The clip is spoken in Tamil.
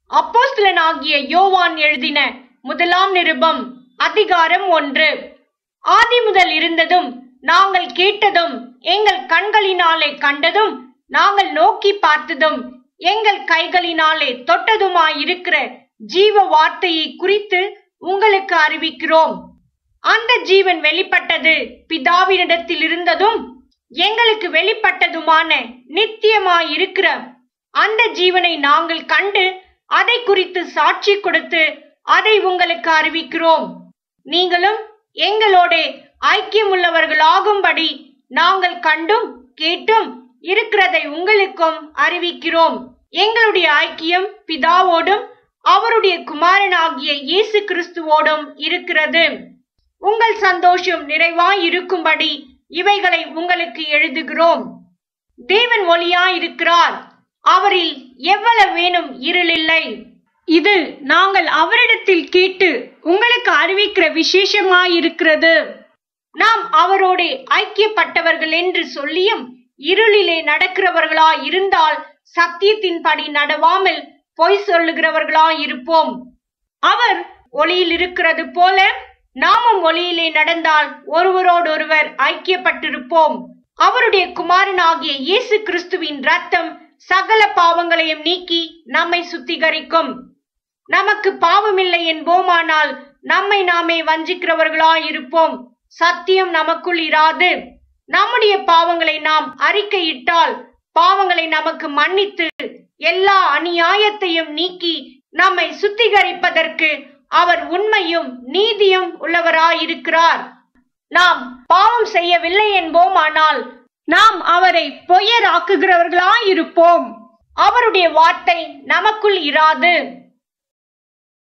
அப்போஸ்தலனாகிய யோவான் எழுதின முதலாம் நிருபம் அதிகாரம் ஒன்று ஆதி முதல் இருந்ததும் நாங்கள் கேட்டதும் எங்கள் கண்களினாலே கண்டதும் நாங்கள் நோக்கி பார்த்ததும் எங்கள் கைகளினாலே தொட்டதுமாயிருக்கிற ஜீவ வார்த்தையை குறித்து உங்களுக்கு அறிவிக்கிறோம் அந்த ஜீவன் வெளிப்பட்டது பிதாவினிடத்தில் இருந்ததும் எங்களுக்கு வெளிப்பட்டதுமான நித்தியமாயிருக்கிற அந்த ஜீவனை நாங்கள் கண்டு அதை குறித்து சாட்சி கொடுத்து அதை உங்களுக்கு அறிவிக்கிறோம் நீங்களும் எங்களோட ஐக்கியமுள்ளவர்களாகும்படி நாங்கள் கண்டும் கேட்டும் இருக்கிறதை உங்களுக்கும் அறிவிக்கிறோம் எங்களுடைய ஐக்கியம் பிதாவோடும் அவருடைய குமாரனாகிய இயேசு கிறிஸ்துவோடும் இருக்கிறது உங்கள் சந்தோஷம் நிறைவாய் இருக்கும்படி இவைகளை உங்களுக்கு எழுதுகிறோம் தேவன் ஒளியாயிருக்கிறார் அவரில் எவ்வளவேனும் இருளில்லை இது நாங்கள் அவரிடத்தில் கேட்டு உங்களுக்கு அறிவிக்கிற விசேஷமாயிருக்கிறது நாம் அவரோட ஐக்கியப்பட்டவர்கள் என்று சொல்லியும் இருளிலே நடக்கிறவர்களாய் இருந்தால் சத்தியத்தின்படி நடவாமல் பொய் சொல்லுகிறவர்களாய் இருப்போம் அவர் ஒளியில் இருக்கிறது போல நாமும் ஒளியிலே நடந்தால் ஒருவரோடொருவர் ஐக்கியப்பட்டிருப்போம் அவருடைய குமாரனாகிய இயேசு கிறிஸ்துவின் ரத்தம் சகல பாவங்களையும் நீக்கி நம்மை சுத்திகரிக்கும் நமக்கு பாவமில்லை என்போமானால் நம்மை நாமே வஞ்சிக்கிறவர்களாய் இருப்போம் சத்தியம் நமக்குள் இராது நம்முடைய பாவங்களை நாம் அறிக்கையிட்டால் பாவங்களை நமக்கு மன்னித்து எல்லா அநியாயத்தையும் நீக்கி நம்மை சுத்திகரிப்பதற்கு அவர் உண்மையும் நீதியும் உள்ளவராயிருக்கிறார் நாம் பாவம் செய்யவில்லை என்போமானால் நாம் அவரை பொய்யராக்குகிறவர்களாயிருப்போம் அவருடைய வார்த்தை நமக்குள் இராது